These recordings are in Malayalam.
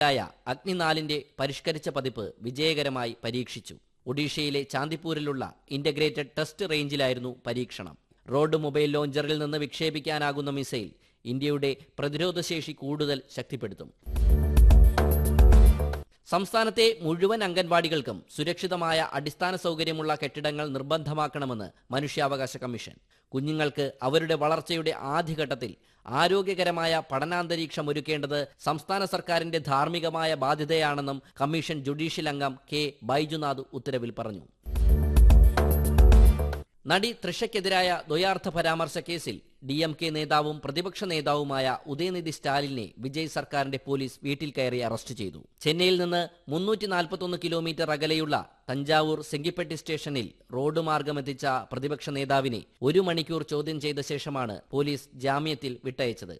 ായ അഗ്നിനാലിന്റെ പരിഷ്കരിച്ച പതിപ്പ് വിജയകരമായി പരീക്ഷിച്ചു ഒഡീഷയിലെ ചാന്ദിപ്പൂരിലുള്ള ഇന്റഗ്രേറ്റഡ് ടെസ്റ്റ് റേഞ്ചിലായിരുന്നു പരീക്ഷണം റോഡ് മൊബൈൽ ലോഞ്ചറിൽ നിന്ന് വിക്ഷേപിക്കാനാകുന്ന മിസൈൽ ഇന്ത്യയുടെ പ്രതിരോധശേഷി കൂടുതൽ ശക്തിപ്പെടുത്തും സംസ്ഥാനത്തെ മുഴുവൻ അംഗൻവാടികൾക്കും സുരക്ഷിതമായ അടിസ്ഥാന സൗകര്യമുള്ള കെട്ടിടങ്ങൾ നിർബന്ധമാക്കണമെന്ന് മനുഷ്യാവകാശ കമ്മീഷൻ കുഞ്ഞുങ്ങൾക്ക് അവരുടെ വളർച്ചയുടെ ആദ്യഘട്ടത്തിൽ ആരോഗ്യകരമായ പഠനാന്തരീക്ഷം ഒരുക്കേണ്ടത് സംസ്ഥാന സർക്കാരിന്റെ ധാർമ്മികമായ ബാധ്യതയാണെന്നും കമ്മീഷൻ ജുഡീഷ്യൽ അംഗം കെ ബൈജുനാഥ് ഉത്തരവിൽ പറഞ്ഞു നടി തൃഷയ്ക്കെതിരായ ദ്വയാർത്ഥ പരാമർശ കേസിൽ ഡി എം കെ നേതാവും പ്രതിപക്ഷ നേതാവുമായ ഉദയനിധി സ്റ്റാലിനെ വിജയ് സർക്കാരിന്റെ പോലീസ് വീട്ടിൽ കയറി അറസ്റ്റ് ചെയ്തു ചെന്നൈയിൽ നിന്ന് മുന്നൂറ്റി നാൽപ്പത്തൊന്ന് കിലോമീറ്റർ അകലെയുള്ള തഞ്ചാവൂർ സെങ്കിപ്പെട്ടി സ്റ്റേഷനിൽ റോഡ് മാർഗമെത്തിച്ച പ്രതിപക്ഷ നേതാവിനെ ഒരു മണിക്കൂർ ചോദ്യം ചെയ്ത ശേഷമാണ് പോലീസ് ജാമ്യത്തിൽ വിട്ടയച്ചത്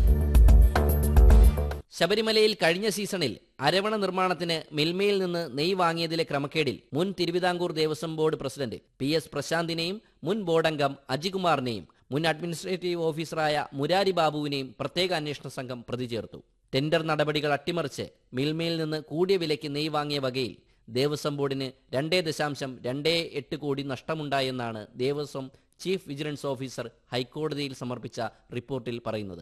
ശബരിമലയിൽ കഴിഞ്ഞ സീസണിൽ അരവണ നിർമ്മാണത്തിന് മിൽമയിൽ നിന്ന് നെയ് വാങ്ങിയതിലെ ക്രമക്കേടിൽ മുൻ Thiruvithamkoor Devaswom board president P S പ്രശാന്തിനെയും മുൻ ബോർഡംഗം അജികുമാറിനെയും മുൻ അഡ്മിനിസ്ട്രേറ്റീവ് ഓഫീസറായ മുരാരി ബാബുവിനെയും പ്രത്യേക അന്വേഷണ സംഘം പ്രതി ചേർത്തു ടെൻഡർ നടപടികൾ അട്ടിമറിച്ച് മിൽമയിൽ നിന്ന് കൂടിയ വിലയ്ക്ക് നെയ് വാങ്ങിയ വകയിൽ ദേവസ്വം ബോർഡിന് രണ്ടേ ദശാംശം രണ്ടേ എട്ട് കോടി നഷ്ടമുണ്ടായെന്നാണ് ദേവസ്വം ചീഫ് വിജിലൻസ് ഓഫീസർ ഹൈക്കോടതിയിൽ സമർപ്പിച്ച റിപ്പോർട്ടിൽ പറയുന്നത്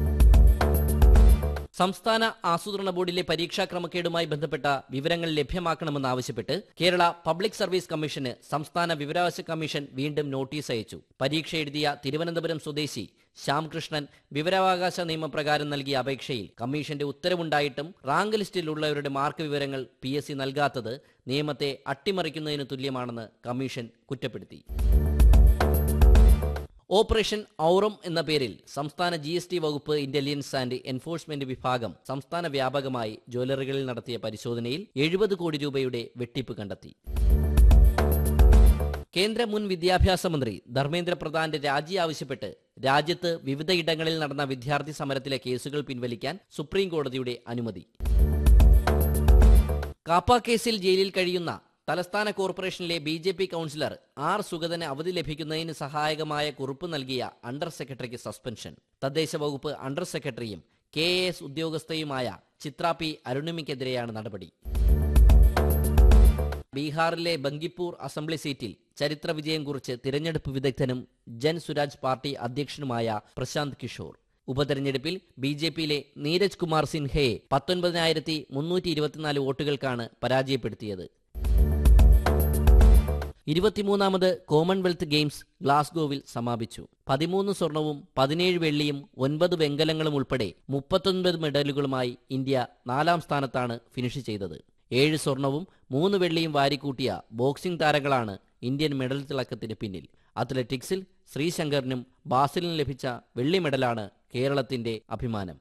സംസ്ഥാന ആസൂത്രണ ബോർഡിലെ പരീക്ഷാ ക്രമക്കേടുമായി ബന്ധപ്പെട്ട വിവരങ്ങൾ ലഭ്യമാക്കണമെന്നാവശ്യപ്പെട്ട് കേരള പബ്ലിക് സർവീസ് കമ്മീഷന് സംസ്ഥാന വിവരാവകാശ കമ്മീഷൻ വീണ്ടും നോട്ടീസ് അയച്ചു പരീക്ഷ എഴുതിയ തിരുവനന്തപുരം സ്വദേശി ശ്യാംകൃഷ്ണൻ വിവരാവകാശ നിയമപ്രകാരം നൽകിയ അപേക്ഷയിൽ കമ്മീഷന്റെ ഉത്തരവുണ്ടായിട്ടും റാങ്ക് ലിസ്റ്റിലുള്ളവരുടെ മാർക്ക് വിവരങ്ങൾ പി എസ് സി നൽകാത്തത് നിയമത്തെ അട്ടിമറിക്കുന്നതിന് തുല്യമാണെന്ന് കമ്മീഷൻ കുറ്റപ്പെടുത്തി ഓപ്പറേഷൻ ഔറം എന്ന പേരിൽ സംസ്ഥാന ജി എസ് ടി വകുപ്പ് ഇന്റലിജൻസ് ആൻഡ് എൻഫോഴ്സ്മെന്റ് വിഭാഗം സംസ്ഥാന വ്യാപകമായി ജ്വല്ലറികളിൽ നടത്തിയ പരിശോധനയിൽ എഴുപത് കോടി രൂപയുടെ വെട്ടിപ്പ് കണ്ടെത്തി കേന്ദ്ര മുൻ വിദ്യാഭ്യാസ മന്ത്രി ധർമ്മേന്ദ്ര പ്രധാന്റെ രാജി ആവശ്യപ്പെട്ട് രാജ്യത്ത് വിവിധയിടങ്ങളിൽ നടന്ന വിദ്യാർത്ഥി സമരത്തിലെ കേസുകൾ പിൻവലിക്കാൻ സുപ്രീം കോടതിയുടെ അനുമതി കാപ്പ കേസിൽ ജയിലിൽ കഴിയുന്ന തലസ്ഥാന കോർപ്പറേഷനിലെ B J P councillor R സുഗതന് അവധി ലഭിക്കുന്നതിന് സഹായകമായ കുറിപ്പ് നൽകിയ അണ്ടർ സെക്രട്ടറിക്ക് സസ്പെൻഷൻ തദ്ദേശ വകുപ്പ് അണ്ടർ സെക്രട്ടറിയും കെ എ എസ് ഉദ്യോഗസ്ഥയുമായ ചിത്ര പി അരുണിമയ്ക്കെതിരെയാണ് നടപടി ബീഹാറിലെ ബങ്കിപ്പൂർ അസംബ്ലി സീറ്റിൽ ചരിത്ര വിജയം കുറിച്ച് തിരഞ്ഞെടുപ്പ് വിദഗ്ധനും ജൻ സുരാജ് പാർട്ടി അധ്യക്ഷനുമായ പ്രശാന്ത് കിഷോർ ഉപതെരഞ്ഞെടുപ്പിൽ ബി ജെ പിയിലെ നീരജ് കുമാർ സിൻഹയെ പത്തൊൻപതിനായിരത്തി മുന്നൂറ്റി ഇരുപത്തിനാല് വോട്ടുകൾക്കാണ് പരാജയപ്പെടുത്തിയത് ഇരുപത്തിമൂന്നാമത് കോമൺവെൽത്ത് ഗെയിംസ് ഗ്ലാസ്ഗോവിൽ സമാപിച്ചു പതിമൂന്ന് സ്വർണവും പതിനേഴ് വെള്ളിയും ഒൻപത് വെങ്കലങ്ങളും ഉൾപ്പെടെ മുപ്പത്തൊൻപത് മെഡലുകളുമായി ഇന്ത്യ നാലാം സ്ഥാനത്താണ് ഫിനിഷ് ചെയ്തത് ഏഴ് സ്വർണവും മൂന്ന് വെള്ളിയും വാരിക്കൂട്ടിയ ബോക്സിംഗ് താരങ്ങളാണ് ഇന്ത്യൻ മെഡൽ തിളക്കത്തിന് പിന്നിൽ അത്ലറ്റിക്സിൽ ശ്രീശങ്കറിനും ബാസിലിനും ലഭിച്ച വെള്ളി മെഡലാണ് കേരളത്തിന്റെ അഭിമാനം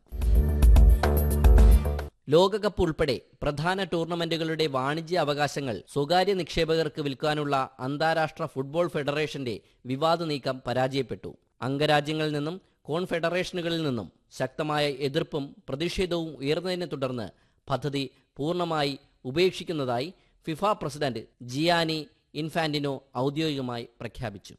ലോകകപ്പ് ഉൾപ്പെടെ പ്രധാന ടൂർണമെന്റുകളുടെ വാണിജ്യ അവകാശങ്ങൾ സ്വകാര്യ നിക്ഷേപകർക്ക് വിൽക്കാനുള്ള അന്താരാഷ്ട്ര ഫുട്ബോൾ ഫെഡറേഷന്റെ വിവാദ നീക്കം പരാജയപ്പെട്ടു അംഗരാജ്യങ്ങളിൽ നിന്നും കോൺഫെഡറേഷനുകളിൽ നിന്നും ശക്തമായ എതിർപ്പും പ്രതിഷേധവും ഉയർന്നതിനെ തുടർന്ന് പദ്ധതി പൂർണ്ണമായി ഉപേക്ഷിക്കുന്നതായി ഫിഫ പ്രസിഡന്റ് ജിയാനി ഇൻഫാന്റിനോ ഔദ്യോഗികമായി പ്രഖ്യാപിച്ചു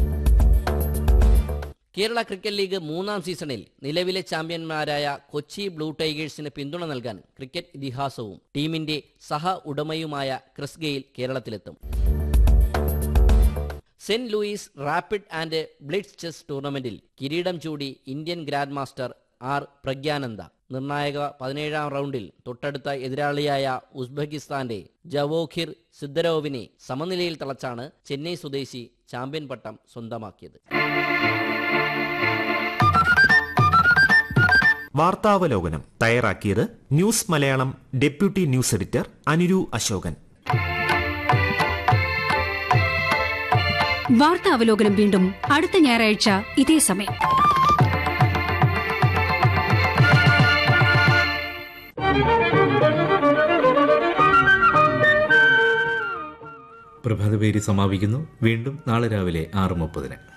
കേരള ക്രിക്കറ്റ് ലീഗ് മൂന്നാം സീസണിൽ നിലവിലെ ചാമ്പ്യന്മാരായ കൊച്ചി ബ്ലൂ ടൈഗേഴ്സിന് പിന്തുണ നൽകാൻ ക്രിക്കറ്റ് ഇതിഹാസവും ടീമിന്റെ സഹ ഉടമയുമായ ക്രിസ് ഗെയിൽ കേരളത്തിലെത്തും Saint Louis rapid and blitz chess ടൂർണമെന്റിൽ കിരീടം ചൂടി Indian grand master R Praggnanandhaa നിർണായക പതിനേഴാം റൗണ്ടിൽ തൊട്ടടുത്ത എതിരാളിയായ ഉസ്ബെക്കിസ്ഥാന്റെ ജവോഖിർ സിദ്ദരോവിനെ സമനിലയിൽ തളച്ചാണ് ചെന്നൈ സ്വദേശി ചാമ്പ്യൻ പട്ടം സ്വന്തമാക്കിയത് വാർത്താവലോകനം തയ്യാറാക്കിയത് news Malayalam deputy news editor Anuru Ashokan വാർത്താ അവലോകനം വീണ്ടും അടുത്ത ഞായറാഴ്ച ഇതേ സമയം പ്രഭാതപേരി സമാപിക്കുന്നു വീണ്ടും നാളെ രാവിലെ ആറ് മുപ്പതിന്